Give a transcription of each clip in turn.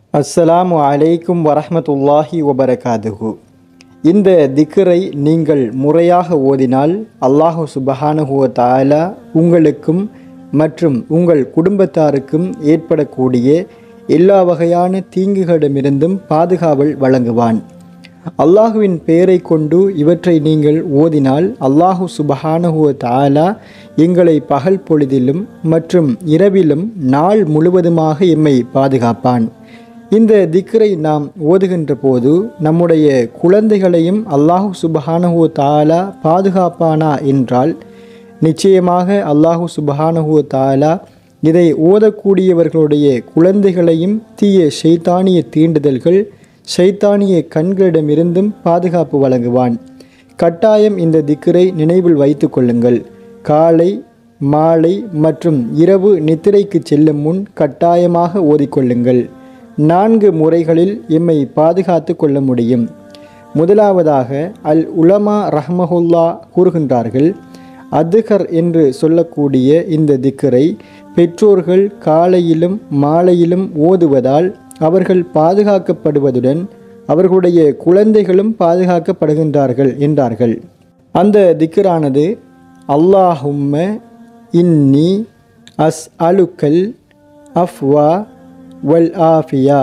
அஸ்ஸலாமு அலைக்கும் வரஹ்மத்துல்லாஹி வபரகாதுஹு இந்த திக்ரை நீங்கள் முறையாக ஓதினால் அல்லாஹு சுபஹானஹு வ தஆலா உங்களுக்கும் மற்றும் உங்கள் குடும்பத்தாருக்கும் ஏற்படக்கூடிய எல்லா வகையான தீங்குகளிடமிருந்தும் பாதுகாவல் வழங்குவான் அல்லாஹுவின் பெயரை கொண்டு இவற்றை நீங்கள் ஓதினால் அல்லாஹு சுபஹானஹு வ தஆலா எங்களை பகல் பொழுதிலும் மற்றும் இரவிலும் நாள் முழுவதுமாக எம்மை பாதுகாப்பான் இந்த திக்ரை நாம் ஓதுகின்ற போது நம்முடைய குழந்தைகளையும் அல்லாஹு சுபஹானஹு வ தஆலா பாதுகாப்பானா என்றால் நிச்சயமாக அல்லாஹு சுபஹானஹு வ தஆலா இதை ஓதக்கூடியவர்களுடைய குழந்தைகளையும் தீய ஷைத்தானிய தீண்டுதல்கள் ஷைத்தானிய கண்களிடமிருந்தும் பாதுகாப்பு வழங்குவான் கட்டாயம் இந்த திக்ரை நினைவில் வைத்து கொள்ளுங்கள் காலை மாலை மற்றும் இரவு நித்திரைக்கு செல்லும் முன் கட்டாயமாக ஓதிக்கொள்ளுங்கள் நான்கு முறைகளில் எம்மை பாதுகாத்து கொள்ள முடியும் முதலாவதாக அல் உலமா ரஹ்மஹுல்லா கூறுகின்றார்கள் அதுகர் என்று சொல்லக்கூடிய இந்த திக்கரை பெற்றோர்கள் காலையிலும் மாலையிலும் ஓதுவதால் அவர்கள் பாதுகாக்கப்படுவதுடன் அவர்களுடைய குழந்தைகளும் பாதுகாக்கப்படுகின்றார்கள் என்றார்கள் அந்த திக்கரானது அல்லாஹும்ம இன்னி அஸ் அலுக்கல் அஃப்வா வல் ஆஃபியா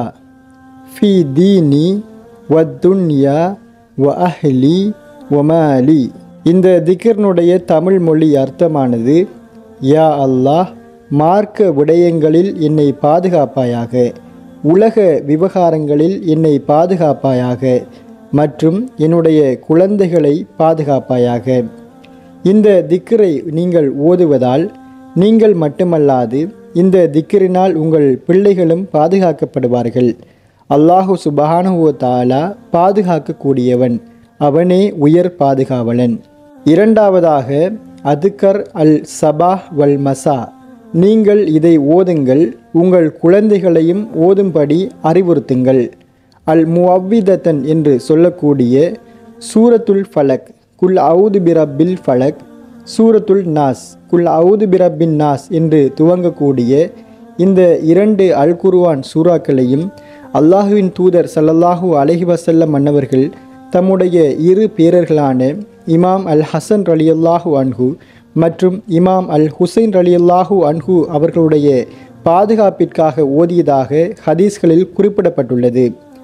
ஃபி தீனி வத்துன்யா வ அஹ்லி வமாலி இந்த திக்ர்னுடைய தமிழ் மொழி அர்த்தமானது யா அல்லாஹ் மார்க்க விடயங்களில் என்னை பாதுகாப்பாயாக உலக விவகாரங்களில் என்னை பாதுகாப்பாயாக மற்றும் என்னுடைய குழந்தைகளை பாதுகாப்பாயாக இந்த திக்கரை நீங்கள் ஓதுவதால் நீங்கள் மட்டுமல்லாது இந்த திக்கரினால் உங்கள் பிள்ளைகளும் பாதுகாக்கப்படுவார்கள் அல்லாஹு சுபஹானுவ தாலா பாதுகாக்கக்கூடியவன் அவனே உயர் பாதுகாவலன் இரண்டாவதாக அதுக்கர் அல் சபாஹ் வல் மசா நீங்கள் இதை ஓதுங்கள் உங்கள் குழந்தைகளையும் ஓதும்படி அறிவுறுத்துங்கள் அல் முஅவ்விதத்தன் என்று சொல்லக்கூடிய சூரத்துல் ஃபலக் குல் அவுது பிரபில் ஃபலக் சூரத்துல் நாஸ் குல் அவுது பிரபின் நாஸ் என்று துவங்கக்கூடிய இந்த இரண்டு அல் குருவான் சூறாக்களையும் அல்லாஹுவின் தூதர் சல்லல்லாஹூ அலஹி வசல்லம் மன்னவர்கள் தம்முடைய இரு பேரர்களான இமாம் அல் ஹசன் ரலியல்லாஹு அன்ஹு மற்றும் இமாம் அல் ஹுசைன் ரலியல்லாஹு அன்ஹு அவர்களுடைய பாதுகாப்பிற்காக ஓதியதாக ஹதீஸ்களில் குறிப்பிடப்பட்டுள்ளது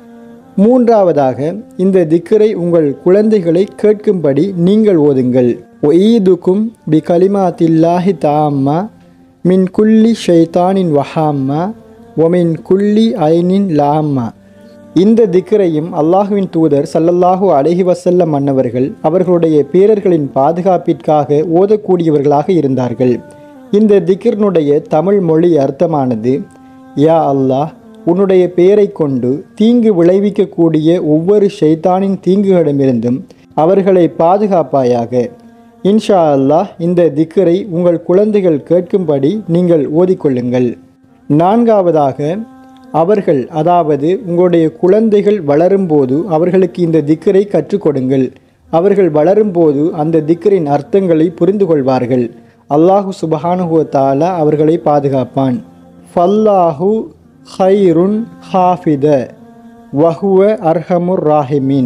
மூன்றாவதாக இந்த திக்கரை உங்கள் குழந்தைகளை கேட்கும்படி நீங்கள் ஓதுங்கள் ஒயீதுக்கும் பி கலிமாத்தில்லாஹி தாம்மா மின் குல்லி ஷைத்தானின் வஹாம்மா ஒமின் குல்லி ஐனின் லாம்மா இந்த திக்கரையும் அல்லாஹுவின் தூதர் சல்லல்லாஹு அலஹி வசல்லம் மன்னவர்கள் அவர்களுடைய பேரர்களின் பாதுகாப்பிற்காக ஓதக்கூடியவர்களாக இருந்தார்கள் இந்த திக்கிர்னுடைய தமிழ் மொழி அர்த்தமானது யா அல்லாஹ் உன்னுடைய பெயரை கொண்டு தீங்கு விளைவிக்கக்கூடிய ஒவ்வொரு ஷைத்தானின் தீங்குகளிடமிருந்தும் அவர்களை பாதுகாப்பாயாக இன்ஷா அல்லாஹ் இந்த திக்கரை உங்கள் குழந்தைகள் கேட்கும்படி நீங்கள் ஓதிக்கொள்ளுங்கள் நான்காவதாக அவர்கள் அதாவது உங்களுடைய குழந்தைகள் வளரும்போது அவர்களுக்கு இந்த திக்கரை கற்றுக் கொடுங்கள் அவர்கள் வளரும்போது அந்த திக்கரின் அர்த்தங்களை புரிந்து கொள்வார்கள் அல்லாஹு சுபஹானுஹுவ தாலா அவர்களை பாதுகாப்பான் ஃபல்லாஹு ஹைருன் ஹாஃபித வஹுவ அர்ஹமுர் ராஹிமீன்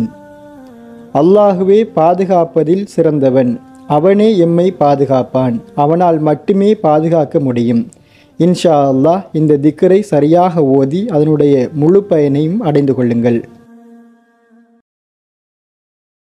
அல்லாஹுவே பாதுகாப்பதில் சிறந்தவன் அவனே எம்மை பாதுகாப்பான் அவனால் மட்டுமே பாதுகாக்க முடியும் இன்ஷா அல்லாஹ் இந்த திக்கரை சரியாக ஓதி அதனுடைய முழு பயனையும் அடைந்து கொள்ளுங்கள்